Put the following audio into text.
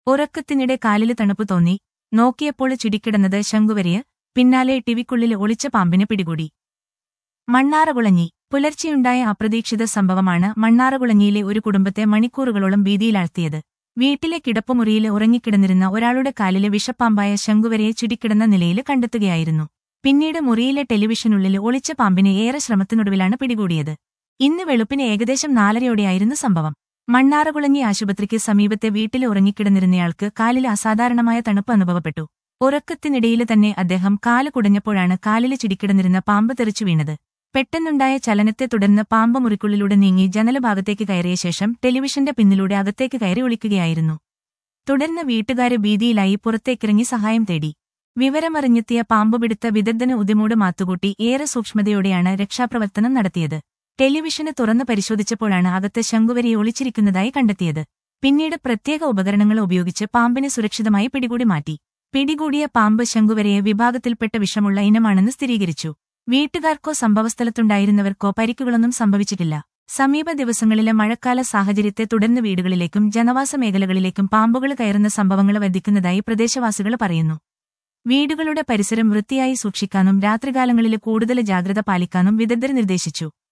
ഉറക്കത്തിനിടെ കാലില് തണുപ്പ് തോന്നി നോക്കിയപ്പോൾ ചുരുക്കിടന്നത് ശങ്കുവരയ് പിന്നാലെ ടിവിക്കുള്ളിൽ ഒളിച്ച പാമ്പിനെ പിടികൂടി മണ്ണാറകുളഞ്ഞി പുലർച്ചെയുണ്ടായ അപ്രതീക്ഷിത സംഭവമാണ് മണ്ണാറകുളഞ്ഞിയിലെ ഒരു കുടുംബത്തെ മണിക്കൂറുകളോളം ഭീതിയിലാഴ്ത്തിയത് വീട്ടിലെ കിടപ്പുമുറിയിൽ ഉറങ്ങിക്കിടന്നിരുന്ന ഒരാളുടെ കാലിലെ വിഷപ്പാമ്പായ ശങ്കുവരയെ ചുരുക്കിടന്ന നിലയിൽ കണ്ടെത്തുകയായിരുന്നു പിന്നീട് മുറിയിലെ ടെലിവിഷനുള്ളിൽ ഒളിച്ച പാമ്പിനെ ഏറെ ശ്രമത്തിനൊടുവിലാണ് പിടികൂടിയത് ഇന്ന് വെളുപ്പിന് ഏകദേശം നാലരയോടെയായിരുന്നു സംഭവം മണ്ണാറകുളഞ്ഞി ആശുപത്രിക്ക് സമീപത്തെ വീട്ടിൽ ഉറങ്ങിക്കിടന്നിരുന്നയാൾക്ക് കാലിൽ അസാധാരണമായ തണുപ്പ് അനുഭവപ്പെട്ടു ഉറക്കത്തിനിടയിൽ തന്നെ അദ്ദേഹം കാല് കുടഞ്ഞപ്പോഴാണ് കാലിൽ ചുരുക്കിടന്നിരുന്ന പാമ്പ് തെറിച്ചു വീണത് പെട്ടെന്നുണ്ടായ ചലനത്തെ തുടർന്ന് പാമ്പ് മുറിക്കുള്ളിലൂടെ നീങ്ങി ജനലഭാഗത്തേക്ക് കയറിയ ശേഷം ടെലിവിഷന്റെ പിന്നിലൂടെ അകത്തേക്ക് കയറി ഒളിക്കുകയായിരുന്നു തുടർന്ന് വീട്ടുകാര് ഭീതിയിലായി പുറത്തേക്കിറങ്ങി സഹായം തേടി വിവരമറിഞ്ഞെത്തിയ പാമ്പുപിടുത്ത വിദഗ്ധന് ഉദിമൂട് മാത്തുകൂട്ടി ഏറെ സൂക്ഷ്മതയോടെയാണ് രക്ഷാപ്രവർത്തനം നടത്തിയത് ടെലിവിഷന് തുറന്നു പരിശോധിച്ചപ്പോഴാണ് അകത്ത് ശങ്കുവരി ഒളിച്ചിരിക്കുന്നതായി കണ്ടെത്തിയത് പിന്നീട് പ്രത്യേക ഉപകരണങ്ങൾ ഉപയോഗിച്ച് പാമ്പിനെ സുരക്ഷിതമായി പിടികൂടി മാറ്റി പിടികൂടിയ പാമ്പ് ശങ്കുവരയെ വിഭാഗത്തിൽപ്പെട്ട വിഷമുള്ള ഇനമാണെന്ന് സ്ഥിരീകരിച്ചു വീട്ടുകാർക്കോ സംഭവസ്ഥലത്തുണ്ടായിരുന്നവർക്കോ പരിക്കുകളൊന്നും സംഭവിച്ചിട്ടില്ല സമീപ ദിവസങ്ങളിലെ മഴക്കാല സാഹചര്യത്തെ തുടർന്ന് വീടുകളിലേക്കും ജനവാസ മേഖലകളിലേക്കും പാമ്പുകൾ കയറുന്ന സംഭവങ്ങൾ വർദ്ധിക്കുന്നതായി പ്രദേശവാസികൾ പറയുന്നു വീടുകളുടെ പരിസരം വൃത്തിയായി സൂക്ഷിക്കാനും രാത്രികാലങ്ങളിൽ കൂടുതൽ ജാഗ്രത പാലിക്കാനും വിദഗ്ധർ നിർദ്ദേശിച്ചു